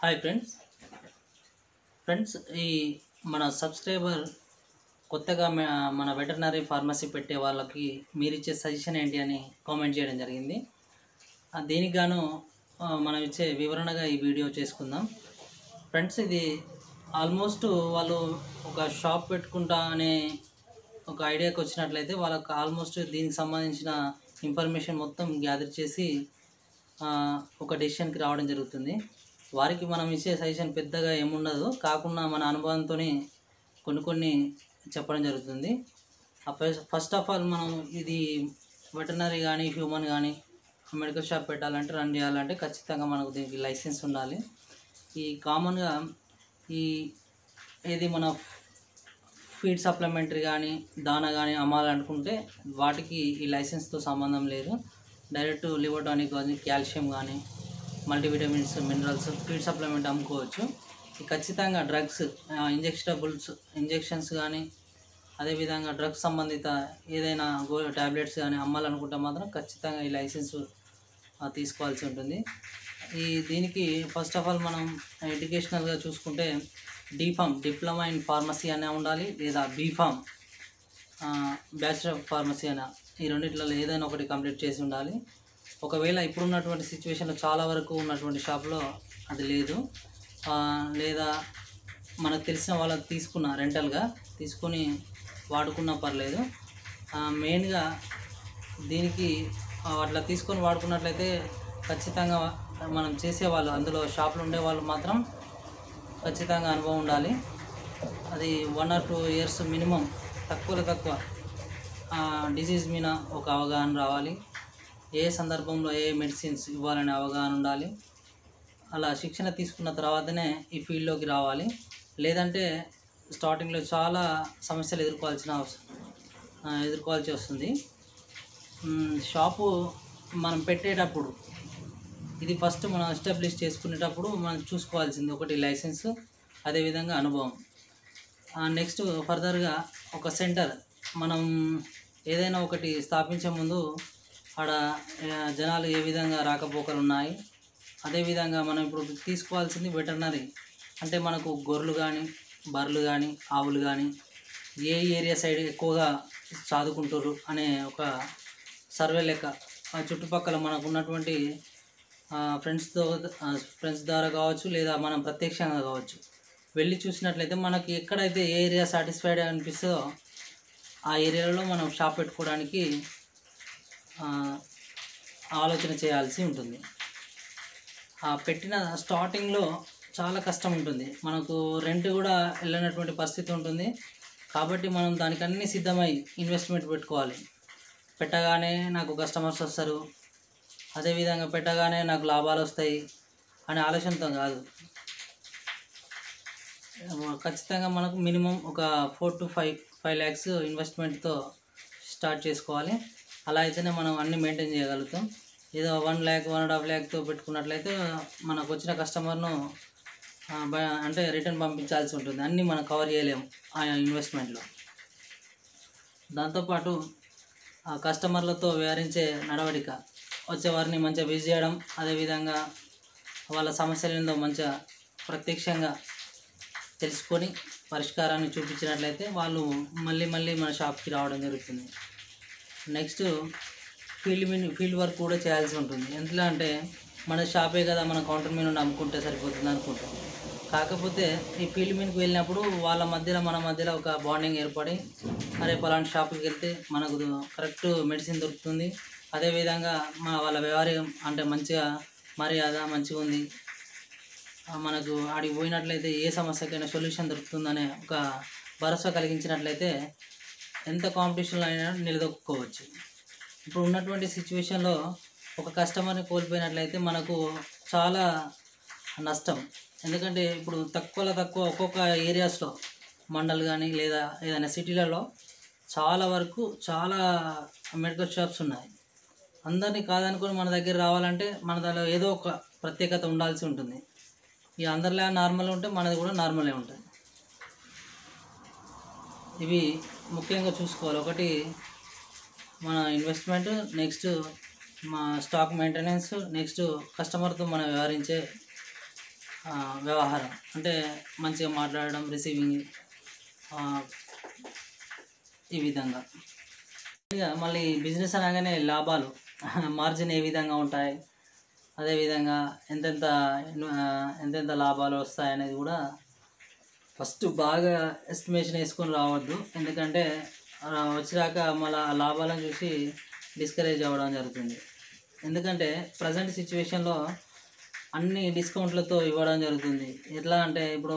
hi friends friends ఈ మన subscriber కొత్తగా మ- మన వెటర్నరీ ఫార్మసీ పెట్టే వాళ్ళకి మీరు ఇచ్చే సజెషన్ ఏంటి అని కామెంట్ చేయడం జరిగింది ఆ, దీనికి గాను ఆ, మనం ఇచ్చే వివరణగా ఈ వీడియో చేసుకుందాం ఫ్రెండ్స్ ఇది ఆల్మోస్ట్ వాళ్ళు ఒక షాప్ పెట్టుకుంటా అనే ఒక ఐడియాకి వచ్చినట్లయితే వాళ్ళకి ఆల్మోస్ట్ దీనికి సంబంధించిన ఇన్ఫర్మేషన్ మొత్తం గ్యాదర్ చేసి ఆ, ఒక డెసిషన్కి రావడం జరుగుతుంది వారికి మనం ఇచ్చే సజెషన్ పెద్దగా ఏముండదు కాకుండా మన అనుభవంతో కొన్ని కొన్ని చెప్పడం జరుగుతుంది ఫస్ట్ ఆఫ్ ఆల్ మనం ఇది వెటనరీ కానీ హ్యూమన్ కానీ మెడికల్ షాప్ పెట్టాలంటే రన్ చేయాలంటే ఖచ్చితంగా మనకు దీనికి లైసెన్స్ ఉండాలి ఈ కామన్గా ఈ ఏది మన ఫీడ్ సప్లిమెంటరీ కానీ దానా కానీ అమ్మాలనుకుంటే వాటికి ఈ లైసెన్స్తో సంబంధం లేదు డైరెక్ట్ లివర్ టానిక్ కానీ కాల్షియం కానీ మల్టీవిటమిన్స్ మినరల్స్ ఫీడ్ సప్లిమెంట్ అమ్ముకోవచ్చు ఈ ఖచ్చితంగా డ్రగ్స్ ఇంజెక్షనబుల్స్ ఇంజెక్షన్స్ కానీ అదేవిధంగా డ్రగ్స్ సంబంధిత ఏదైనా గో ట్యాబ్లెట్స్ కానీ అమ్మాలనుకుంటే మాత్రం ఖచ్చితంగా ఈ లైసెన్స్ ఆ, తీసుకోవాల్సి ఉంటుంది ఈ దీనికి ఫస్ట్ ఆఫ్ ఆల్ మనం ఎడ్యుకేషనల్గా చూసుకుంటే డీఫామ్ డిప్లొమా ఇన్ ఫార్మసీ అనే ఉండాలి లేదా బీఫామ్ బ్యాచిలర్ ఆఫ్ ఫార్మసీ అనే ఈ రెండిట్లలో ఏదైనా ఒకటి కంప్లీట్ చేసి ఉండాలి ఒకవేళ ఇప్పుడున్నటువంటి సిచ్యువేషన్లో చాలా వరకు ఉన్నటువంటి షాప్లో అది లేదు ఆ, లేదా మనకు తెలిసిన వాళ్ళకి తీసుకున్న రెంటల్గా తీసుకొని వాడుకున్నా పర్లేదు మెయిన్గా దీనికి ఆ, అట్లా తీసుకొని వాడుకున్నట్లయితే ఖచ్చితంగా మనం చేసేవాళ్ళు అందులో షాప్లో ఉండే వాళ్ళు మాత్రం ఖచ్చితంగా అనుభవం ఉండాలి అది one or two years minimum తక్కువలో తక్కువ డిసీజ్ మీద ఒక అవగాహన రావాలి ఏ సందర్భంలో ఏ మెడిసిన్స్ ఇవ్వాలనే అవగాహన ఉండాలి అలా శిక్షణ తీసుకున్న తర్వాతనే ఈ ఫీల్డ్లోకి రావాలి లేదంటే స్టార్టింగ్లో చాలా సమస్యలు ఎదుర్కోవాల్సిన అవసరం ఆ, ఎదుర్కోవాల్సి వస్తుంది మ్, షాపు మనం పెట్టేటప్పుడు ఇది ఫస్ట్ మనం ఎస్టాబ్లిష్ చేసుకునేటప్పుడు మనం చూసుకోవాల్సింది ఒకటి లైసెన్స్ అదేవిధంగా అనుభవం నెక్స్ట్ ఫర్దర్గా ఒక సెంటర్ మనం ఏదైనా ఒకటి స్థాపించే ముందు ఆడ ఆ, జనాలు ఏ విధంగా రాకపోకలు ఉన్నాయి అదేవిధంగా మనం ఇప్పుడు తీసుకోవాల్సింది వెటర్నరీ అంటే మనకు గొర్రెలు కానీ బర్రెలు కానీ ఆవులు కానీ ఏ ఏరియా సైడ్ ఎక్కువగా చదువుకుంటారు అనే ఒక సర్వే లెక్క ఆ చుట్టుపక్కల మనకు ఉన్నటువంటి ఫ్రెండ్స్తో ఫ్రెండ్స్ ద్వారా కావచ్చు లేదా మనం ప్రత్యక్షంగా కావచ్చు వెళ్ళి చూసినట్లయితే మనకి ఎక్కడైతే ఏ ఏరియా సాటిస్ఫైడ్ అనిపిస్తుందో ఆ ఏరియాలో మనం షాప్ పెట్టుకోవడానికి ఆ, ఆలోచన చేయాల్సి ఉంటుంది ఆ పెట్టిన స్టార్టింగ్లో చాలా కష్టం ఉంటుంది మనకు రెంట్ కూడా వెళ్ళినటువంటి పరిస్థితి ఉంటుంది కాబట్టి మనం దానికి అన్ని సిద్ధమై ఇన్వెస్ట్మెంట్ పెట్టుకోవాలి పెట్టగానే నాకు కస్టమర్స్ వస్తారు అదేవిధంగా పెట్టగానే నాకు లాభాలు వస్తాయి అనే ఆలోచనతో కాదు ఖచ్చితంగా మనకు మినిమం ఒక four to five five lakhs ఇన్వెస్ట్మెంట్తో స్టార్ట్ చేసుకోవాలి అలా అయితేనే మనం అన్ని మెయింటైన్ చేయగలుగుతాం ఏదో one lakh one and half ల్యాక్తో పెట్టుకున్నట్లయితే మనకు వచ్చిన కస్టమర్ను ఆ, బ- అంటే రిటర్న్ పంపించాల్సి ఉంటుంది అన్నీ మనం కవర్ చేయలేము ఆ ఇన్వెస్ట్మెంట్లో దాంతోపాటు ఆ కస్టమర్లతో వ్యవహరించే నడవడిక వచ్చేవారిని మంచిగా విజిట్ చేయడం అదేవిధంగా వాళ్ళ సమస్యలు ఏందో మంచిగా ప్రత్యక్షంగా తెలుసుకొని పరిష్కారాన్ని చూపించినట్లయితే వాళ్ళు మళ్ళీ మళ్ళీ మన షాప్కి రావడం జరుగుతుంది నెక్స్ట్ ఫీల్డ్ మీద ఫీల్డ్ వర్క్ కూడా చేయాల్సి ఉంటుంది ఎందులో అంటే మన షాపే కదా మన కౌంటర్ మీద నుండి అమ్ముకుంటే సరిపోతుంది అనుకుంటాం కాకపోతే ఈ ఫీల్డ్ మీదకి వెళ్ళినప్పుడు వాళ్ళ మధ్యలో మన మధ్యలో ఒక బాండింగ్ ఏర్పడి అరే పలాంటి షాప్కి వెళ్తే మనకు కరెక్ట్ మెడిసిన్ దొరుకుతుంది అదేవిధంగా మా వాళ్ళ వ్యవహారం అంటే మంచిగా మర్యాద మంచిగా ఉంది ఆ, మనకు ఆడికి పోయినట్లయితే ఏ సమస్యకైనా సొల్యూషన్ దొరుకుతుందనే ఒక భరోసా కలిగించినట్లయితే ఎంత కాంపిటీషన్లో అయినా నిలదొక్కుకోవచ్చు ఇప్పుడు ఉన్నటువంటి సిచ్యువేషన్లో ఒక కస్టమర్ని కోల్పోయినట్లయితే మనకు చాలా నష్టం ఎందుకంటే ఇప్పుడు తక్కువలో తక్కువ ఒక్కొక్క ఏరియాస్లో మండల్ కానీ లేదా ఏదైనా సిటీలలో చాలా వరకు చాలా మెడికల్ షాప్స్ ఉన్నాయి అందరినీ కాదనుకొని మన దగ్గర రావాలంటే మన దానిలో ఏదో ఒక ప్రత్యేకత ఉండాల్సి ఉంటుంది ఇక అందరిలా నార్మల్ ఉంటే మనది కూడా నార్మలే ఉంటుంది ఇవి ముఖ్యంగా చూసుకోవాలి ఒకటి మన ఇన్వెస్ట్మెంట్ నెక్స్ట్ మా స్టాక్ మెయింటెనెన్స్ నెక్స్ట్ కస్టమర్తో మనం వ్యవహరించే ఆ, వ్యవహారం అంటే మంచిగా మాట్లాడడం రిసీవింగ్ ఆ, ఈ విధంగా ఇక మళ్ళీ బిజినెస్ అనగానే లాభాలు మార్జిన్ ఏ విధంగా ఉంటాయి అదేవిధంగా ఎంతెంత ఆ, ఎంతెంత లాభాలు వస్తాయి అనేది కూడా ఫస్ట్ బాగా ఎస్టిమేషన్ వేసుకొని రావద్దు ఎందుకంటే ఆ, వచ్చినాక మళ్ళీ ఆ లాభాలను చూసి డిస్కరేజ్ అవ్వడం జరుగుతుంది ఎందుకంటే ప్రజెంట్ సిచ్యువేషన్లో అన్ని డిస్కౌంట్లతో ఇవ్వడం జరుగుతుంది ఎట్లా అంటే ఇప్పుడు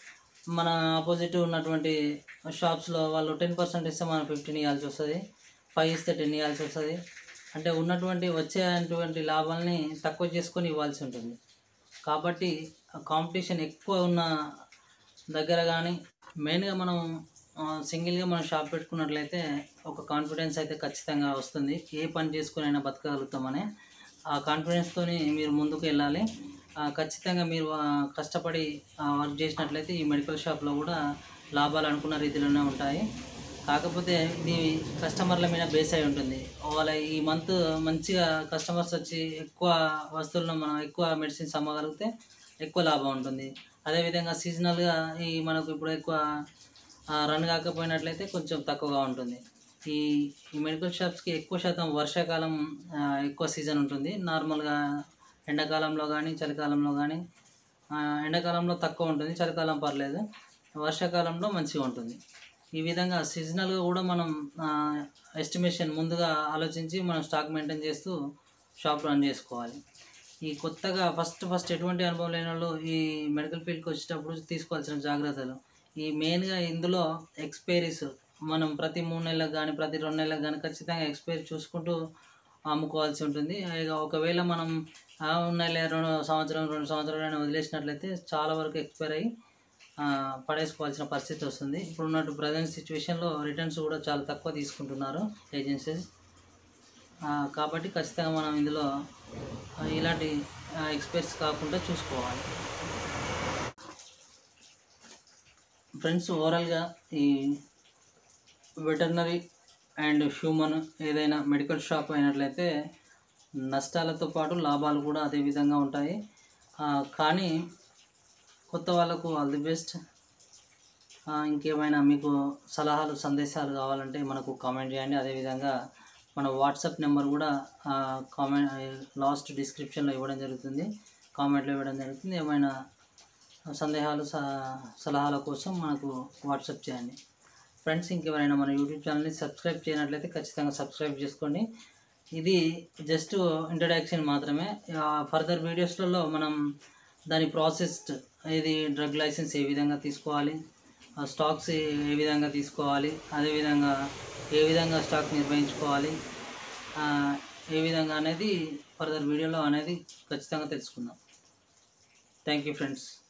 మన ఆపోజిట్ ఉన్నటువంటి షాప్స్లో వాళ్ళు టెన్ పర్సెంట్ ఇస్తే మనం ఫిఫ్టీన్ ఇవ్వాల్సి వస్తుంది ఫైవ్ ఇస్తే టెన్ ఇవ్వాల్సి వస్తుంది అంటే ఉన్నటువంటి వచ్చేటువంటి లాభాలని తక్కువ చేసుకొని ఇవ్వాల్సి ఉంటుంది కాబట్టి కాంపిటీషన్ ఎక్కువ ఉన్న దగ్గర కానీ మెయిన్గా మనం సింగిల్గా మనం షాప్ పెట్టుకున్నట్లయితే ఒక కాన్ఫిడెన్స్ అయితే ఖచ్చితంగా వస్తుంది ఏ పని చేసుకుని అయినా బతకగలుగుతామని ఆ కాన్ఫిడెన్స్తోని మీరు ముందుకు వెళ్ళాలి ఆ, ఖచ్చితంగా మీరు ఆ, కష్టపడి వర్క్ చేసినట్లయితే ఈ మెడికల్ షాప్లో కూడా లాభాలు అనుకున్న రీతిలోనే ఉంటాయి కాకపోతే ఇది కస్టమర్ల మీద బేస్ అయి ఉంటుంది వాళ్ళ ఈ మంత్ మంచిగా కస్టమర్స్ వచ్చి ఎక్కువ వస్తువులను మనం ఎక్కువ మెడిసిన్స్ అమ్మగలిగితే ఎక్కువ లాభం ఉంటుంది అదేవిధంగా సీజనల్గా ఈ మనకు ఇప్పుడు ఎక్కువ రన్ కాకపోయినట్లయితే కొంచెం తక్కువగా ఉంటుంది ఈ ఈ మెడికల్ షాప్స్కి ఎక్కువ శాతం వర్షాకాలం ఆ, ఎక్కువ సీజన్ ఉంటుంది నార్మల్గా ఎండాకాలంలో కానీ చలికాలంలో కానీ ఆ, ఎండాకాలంలో తక్కువ ఉంటుంది చలికాలం పర్లేదు వర్షాకాలంలో మంచిగా ఉంటుంది ఈ విధంగా సీజనల్గా కూడా మనం ఎస్టిమేషన్ ముందుగా ఆలోచించి మనం స్టాక్ మెయింటైన్ చేస్తూ షాప్ రన్ చేసుకోవాలి ఈ కొత్తగా ఫస్ట్ ఫస్ట్ ఎటువంటి అనుభవం లేని వాళ్ళు ఈ మెడికల్ ఫీల్డ్కి వచ్చేటప్పుడు తీసుకోవాల్సిన జాగ్రత్తలు ఈ మెయిన్గా ఇందులో ఎక్స్పైరీస్ మనం ప్రతి మూడు నెలలకు కానీ ప్రతి రెండు నెలలకు కానీ ఖచ్చితంగా ఎక్స్పైరీ చూసుకుంటూ అమ్ముకోవాల్సి ఉంటుంది ఇక ఒకవేళ మనం ఆ, ఉన్నాయిలే రెండు సంవత్సరం రెండు సంవత్సరాలు వదిలేసినట్లయితే చాలా వరకు ఎక్స్పైర్ అయ్యి ఆ, పడేసుకోవాల్సిన పరిస్థితి వస్తుంది ఇప్పుడు ఉన్నట్టు ప్రజెంట్ సిచ్యువేషన్లో రిటర్న్స్ కూడా చాలా తక్కువ తీసుకుంటున్నారు ఏజెన్సీస్ ఆ, కాబట్టి ఖచ్చితంగా మనం ఇందులో ఆ, ఇలాంటి ఎక్స్పైర్స్ కాకుండా చూసుకోవాలి ఫ్రెండ్స్ ఓవరాల్గా ఈ వెటర్నరీ అండ్ హ్యూమన్ ఏదైనా మెడికల్ షాప్ అయినట్లయితే నష్టాలతో పాటు లాభాలు కూడా అదే విధంగా ఉంటాయి ఆ, కానీ కొత్త వాళ్ళకు ఆల్ ది బెస్ట్ ఇంకేమైనా మీకు సలహాలు సందేశాలు కావాలంటే మనకు కామెంట్ చేయండి అదేవిధంగా మన వాట్సాప్ నెంబర్ కూడా కామెంట్ లాస్ట్ డిస్క్రిప్షన్లో ఇవ్వడం జరుగుతుంది కామెంట్లో ఇవ్వడం జరుగుతుంది ఏమైనా సందేహాలు స- సలహాల కోసం మనకు వాట్సాప్ చేయండి ఫ్రెండ్స్ ఇంకెవరైనా మన యూట్యూబ్ ఛానల్ని సబ్స్క్రైబ్ చేయనట్లయితే ఖచ్చితంగా సబ్స్క్రైబ్ చేసుకోండి ఇది జస్ట్ ఇంట్రడక్షన్ మాత్రమే ఫర్దర్ వీడియోస్లలో మనం దాని ప్రాసెస్డ్ ఇది డ్రగ్ లైసెన్స్ ఏ విధంగా తీసుకోవాలి ఆ స్టాక్స్ ఏ ఏ విధంగా తీసుకోవాలి అదేవిధంగా ఏ విధంగా స్టాక్ నిర్వహించుకోవాలి ఆ, ఏ విధంగా అనేది ఫర్దర్ వీడియోలో అనేది ఖచ్చితంగా తెలుసుకుందాం థ్యాంక్ యూ ఫ్రెండ్స్